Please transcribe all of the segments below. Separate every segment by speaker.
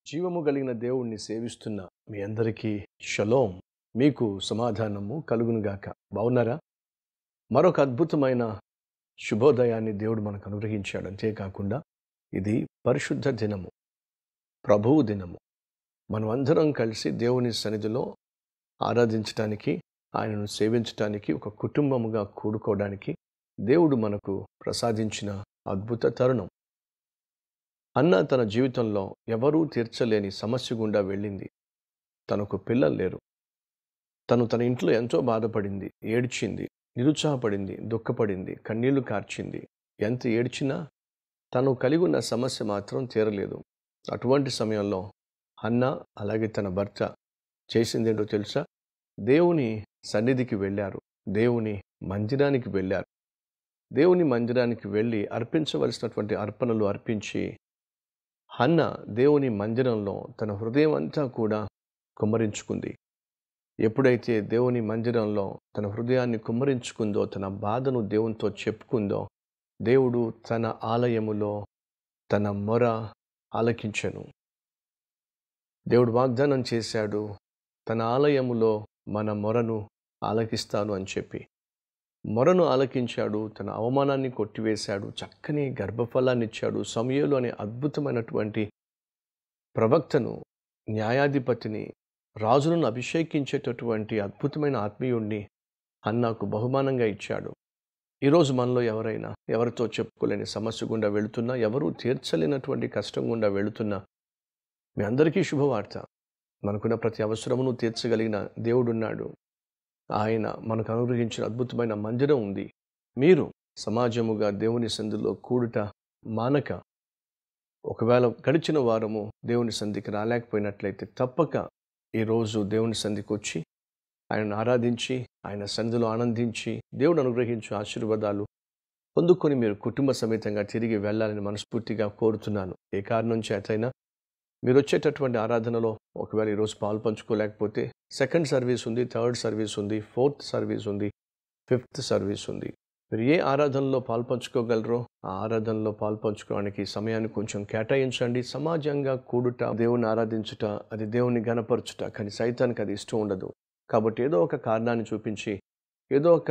Speaker 1: జీవము కలిగిన దేవుణ్ణి సేవిస్తున్న మీ అందరికీ షలోం మీకు సమాధానము కలుగునుగాక బాగున్నారా మరొక అద్భుతమైన శుభోదయాన్ని దేవుడు మనకు అనుగ్రహించాడు అంతేకాకుండా ఇది పరిశుద్ధ దినము ప్రభువు దినము మనం అందరం కలిసి దేవుని సన్నిధిలో ఆరాధించటానికి ఆయనను సేవించటానికి ఒక కుటుంబముగా కూడుకోవడానికి దేవుడు మనకు ప్రసాదించిన అద్భుత తరుణం అన్న తన జీవితంలో ఎవరూ తీర్చలేని సమస్య గుండా వెళ్ళింది తనకు పిల్లలు లేరు తను తన ఇంట్లో ఎంతో బాధపడింది ఏడ్చింది నిరుత్సాహపడింది దుఃఖపడింది కన్నీళ్లు కార్చింది ఎంత ఏడ్చినా తను కలిగి ఉన్న సమస్య మాత్రం తీరలేదు అటువంటి సమయంలో అన్న అలాగే తన భర్త చేసిందేంటో తెలుసా దేవుని సన్నిధికి వెళ్ళారు దేవుని మందిరానికి వెళ్ళారు దేవుని మందిరానికి వెళ్ళి అర్పించవలసినటువంటి అర్పణలు అర్పించి హన్న దేవుని మందిరంలో తన హృదయం అంతా కూడా కుమ్మరించుకుంది ఎప్పుడైతే దేవుని మందిరంలో తన హృదయాన్ని కుమ్మరించుకుందో తన బాధను దేవునితో చెప్పుకుందో దేవుడు తన ఆలయములో తన మొర ఆలకించెను దేవుడు వాగ్దానం చేశాడు తన ఆలయములో మన మొరను ఆలకిస్తాను అని చెప్పి మొరను ఆలకించాడు తన అవమానాన్ని కొట్టివేశాడు చక్కని గర్భఫలాన్ని ఇచ్చాడు సమయంలో అనే అద్భుతమైనటువంటి ప్రవక్తను న్యాయాధిపతిని రాజులను అభిషేకించేటటువంటి అద్భుతమైన ఆత్మీయుణ్ణి అన్నాకు బహుమానంగా ఇచ్చాడు ఈరోజు మనలో ఎవరైనా ఎవరితో చెప్పుకోలేని సమస్య గుండా వెళుతున్నా ఎవరూ తీర్చలేనటువంటి కష్టం గుండా వెళుతున్నా మీ అందరికీ శుభవార్త మనకున్న ప్రతి అవసరమును తీర్చగలిగిన దేవుడున్నాడు ఆయన మనకు అనుగ్రహించిన అద్భుతమైన మందిరం ఉంది మీరు సమాజముగా దేవుని సంధిలో కూడుట మానక ఒకవేళ గడిచిన వారము దేవుని సంధికి రాలేకపోయినట్లయితే తప్పక ఈరోజు దేవుని సంధికి వచ్చి ఆయనను ఆరాధించి ఆయన సన్నిధిలో ఆనందించి దేవుడు అనుగ్రహించు ఆశీర్వాదాలు పొందుకొని మీరు కుటుంబ సమేతంగా తిరిగి వెళ్ళాలని మనస్ఫూర్తిగా కోరుతున్నాను ఏ కారణం చేతైనా మీరు వచ్చేటటువంటి ఆరాధనలో ఒకవేళ ఈరోజు పాలు పంచుకోలేకపోతే సెకండ్ సర్వీస్ ఉంది థర్డ్ సర్వీస్ ఉంది ఫోర్త్ సర్వీస్ ఉంది ఫిఫ్త్ సర్వీస్ ఉంది మీరు ఏ ఆరాధనలో పాలు పంచుకోగలరో ఆ ఆరాధనలో పాలు పంచుకోవడానికి సమయాన్ని కొంచెం కేటాయించండి సమాజంగా కూడుట దేవుని ఆరాధించుట అది దేవుని గనపరచుట కానీ సైతానికి అది ఇష్టం ఉండదు కాబట్టి ఏదో ఒక కారణాన్ని చూపించి ఏదో ఒక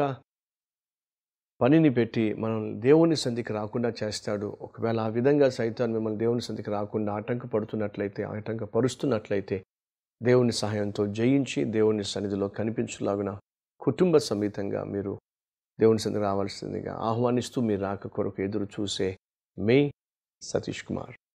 Speaker 1: పనిని పెట్టి మనం దేవుని సంధికి రాకుండా చేస్తాడు ఒకవేళ ఆ విధంగా సైతాన్ మిమ్మల్ని దేవుని సంధికి రాకుండా ఆటంకపడుతున్నట్లయితే ఆటంకపరుస్తున్నట్లయితే దేవుని సహాయంతో జయించి దేవుని సన్నిధిలో కనిపించలాగున కుటుంబ సమేతంగా మీరు దేవుని సన్నిధి రావాల్సిందిగా ఆహ్వానిస్తూ మీ రాక కొరకు ఎదురు చూసే మే సతీష్ కుమార్